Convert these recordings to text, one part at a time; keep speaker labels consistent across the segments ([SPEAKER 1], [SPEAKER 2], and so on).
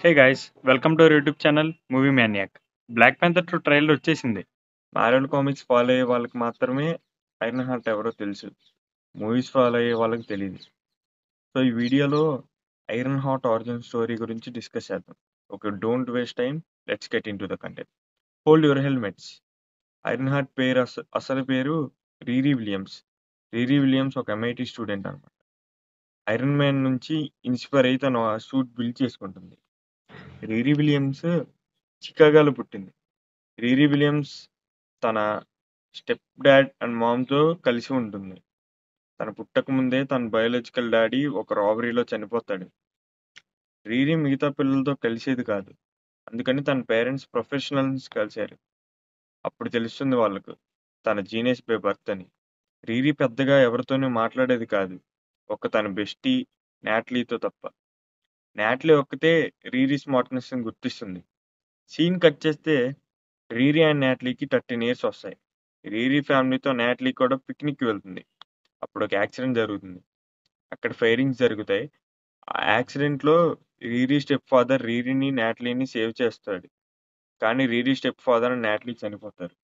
[SPEAKER 1] hey guys welcome to our YouTube channel Movie Maniac Black Panther two trailer వచ్చేసింది Marvel Comics follow అయ్యే వాళ్ళకి మాత్రమే iron heart ఎవరో తెలుసు మూవీస్ ఫాలో అయ్యే వాళ్ళకి తెలియదు సో ఈ వీడియోలో ఐరన్ హార్ట్ ఆరిజిన్ స్టోరీ గురించి డిస్కస్ చేద్దాం okay don't waste time let's get into the content hold your helmets Iron Heart పేరు అస అసలు పేరు రీరీ విలియమ్స్ రీరీ విలియమ్స్ ఒక ఎంఐటి స్టూడెంట్ అనమాట ఐరన్ మ్యాన్ నుంచి ఇన్స్పైర్ అయి తను ఆ సూట్ బిల్డ్ చేసుకుంటుంది రీరీ విలియమ్స్ చికాగోలో పుట్టింది రీరీ విలియమ్స్ తన స్టెప్ డాడ్ అండ్ మామ్తో కలిసి ఉంటుంది తన పుట్టక ముందే తన బయోలాజికల్ డాడీ ఒక రాబరీలో చనిపోతాడు రీరీ మిగతా పిల్లలతో కలిసేది కాదు అందుకని తన పేరెంట్స్ ప్రొఫెషనల్స్ కలిశారు అప్పుడు తెలుస్తుంది వాళ్ళకు తన జీనియస్ బై బర్త్ అని రీరీ పెద్దగా ఎవరితోనూ మాట్లాడేది కాదు ఒక తన బెస్టీ నాట్లీతో తప్ప నాట్లీ ఒక్కతే రీరీ స్మార్ట్నెస్ గుర్తిస్తుంది సీన్ కట్ చేస్తే రీరీ అండ్ నాట్లీకి థర్టీన్ ఇయర్స్ వస్తాయి రీరీ ఫ్యామిలీతో నాట్లీ కూడా పిక్నిక్ వెళ్తుంది అప్పుడు ఒక యాక్సిడెంట్ జరుగుతుంది అక్కడ ఫైరింగ్స్ జరుగుతాయి ఆ యాక్సిడెంట్లో రీరీ స్టెప్ ఫాదర్ రీరీని నాట్లీని సేవ్ చేస్తాడు కానీ Riri step father and Natalie చనిపోతారు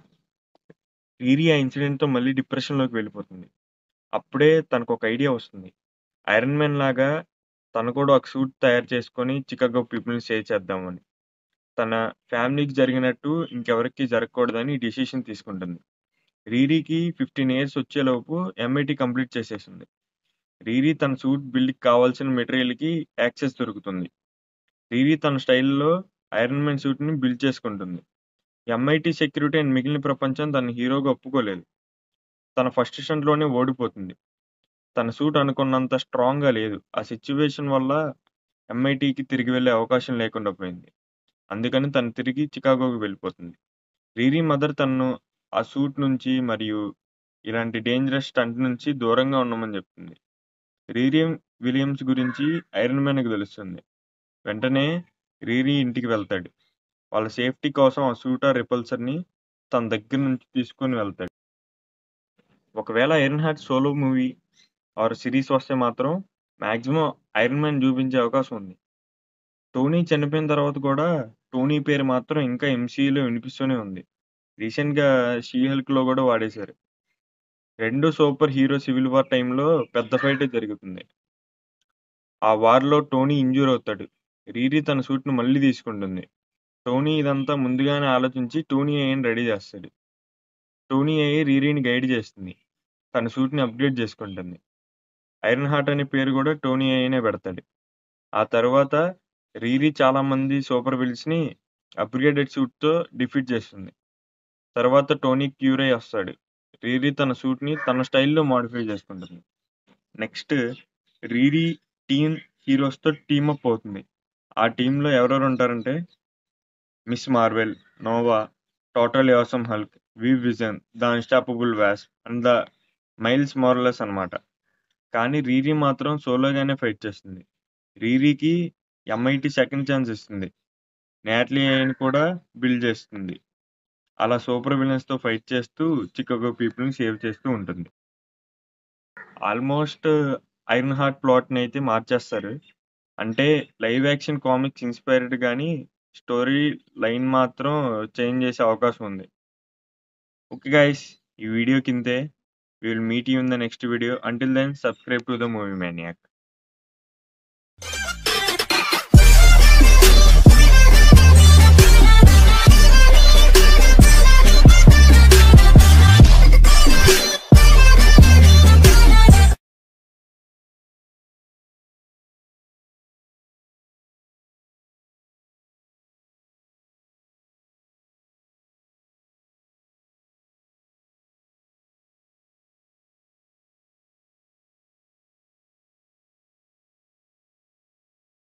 [SPEAKER 1] రీరీ ఆ ఇన్సిడెంట్తో మళ్ళీ డిప్రెషన్లోకి వెళ్ళిపోతుంది అప్పుడే తనకు ఒక ఐడియా వస్తుంది ఐరన్ మ్యాన్ లాగా తను కూడా ఒక సూట్ తయారు చేసుకొని చికాగో పీపుల్ని సేవ్ చేద్దామని తన ఫ్యామిలీకి జరిగినట్టు ఇంకెవరికి జరగకూడదని డిసిషన్ తీసుకుంటుంది రీరీకి ఫిఫ్టీన్ ఇయర్స్ వచ్చేలోపు ఎంఐటి కంప్లీట్ చేసేసింది రీరీ తన సూట్ బిల్డ్కి కావాల్సిన మెటీరియల్కి యాక్సెస్ దొరుకుతుంది రీరీ తన స్టైల్లో ఐరన్ మ్యాన్ సూట్ని బిల్డ్ చేసుకుంటుంది ఎంఐటి సెక్యూరిటీ అండ్ మిగిలిన ప్రపంచం తన హీరోగా ఒప్పుకోలేదు తన ఫస్ట్ స్టంట్లోనే ఓడిపోతుంది తన సూట్ అనుకున్నంత స్ట్రాంగ్గా లేదు ఆ సిచ్యువేషన్ వల్ల ఎంఐటికి తిరిగి వెళ్ళే అవకాశం లేకుండా పోయింది అందుకని తను తిరిగి చికాగోకి వెళ్ళిపోతుంది రీరీ మదర్ తనను ఆ సూట్ నుంచి మరియు ఇలాంటి డేంజరస్ స్టంట్ నుంచి దూరంగా ఉండమని చెప్తుంది రీరీ విలియమ్స్ గురించి ఐరన్ మ్యాన్కి తెలుస్తుంది వెంటనే రీరీ ఇంటికి వెళ్తాడు వాళ్ళ సేఫ్టీ కోసం ఆ సూట్ ఆ రిపల్సర్ని తన దగ్గర నుంచి తీసుకొని వెళ్తాడు ఒకవేళ Iron Heart solo movie or series వస్తే మాత్రం మ్యాక్సిమం ఐరన్ మ్యాన్ చూపించే అవకాశం ఉంది టోనీ చనిపోయిన తర్వాత కూడా టోనీ పేరు మాత్రం ఇంకా ఎంసీయూలో వినిపిస్తూనే ఉంది రీసెంట్గా షీ హెల్క్లో కూడా వాడేశారు రెండు సూపర్ హీరో సివిల్ వార్ టైంలో పెద్ద ఫైటే జరుగుతుంది ఆ వార్లో టోనీ ఇంజూర్ అవుతాడు రీరీ తన సూట్ను మళ్ళీ తీసుకుంటుంది టోనీ ఇదంతా ముందుగానే ఆలోచించి టోనీ ఏని రెడీ చేస్తాడు టోనీ అయ్యి రీరీని గైడ్ చేస్తుంది తన సూట్ని అప్గ్రేడ్ చేసుకుంటుంది ఐరన్ హార్ట్ అనే పేరు కూడా టోనీ అయ్యనే పెడతాడు ఆ తర్వాత రీరీ చాలా మంది సూపర్ విల్స్ని అప్గ్రేడెడ్ సూట్తో డిఫీట్ చేస్తుంది తర్వాత టోనీ క్యూర్ అయ్యి వస్తాడు రీరీ తన సూట్ని తన స్టైల్లో మాడిఫై చేసుకుంటుంది నెక్స్ట్ రీరీ టీమ్ హీరోస్తో టీమప్ అవుతుంది ఆ టీంలో ఎవరెవరు ఉంటారంటే Miss Marvel Nova total awesome Hulk వి Vision the Unstoppable Wasp and the Miles Morales అనమాట కానీ రీరీ మాత్రం సోలోగానే ఫైట్ చేస్తుంది రీరీకి ఎంఐటి సెకండ్ ఛాన్స్ ఇస్తుంది నాట్లీ అయిని కూడా బిల్డ్ చేస్తుంది అలా సూపర్ విలన్స్తో ఫైట్ చేస్తూ చికాగో పీపుల్ని సేవ్ చేస్తూ ఉంటుంది ఆల్మోస్ట్ ఐరన్ హార్ట్ ప్లాట్ని అయితే మార్చేస్తారు అంటే లైవ్ యాక్షన్ కామిక్స్ ఇన్స్పైర్డ్ కానీ స్టోరీ లైన్ మాత్రం చేంజ్ చేసే అవకాశం ఉంది ఓకే గైస్ ఈ వీడియో కిందే will meet you in the next video until then subscribe to the movie maniac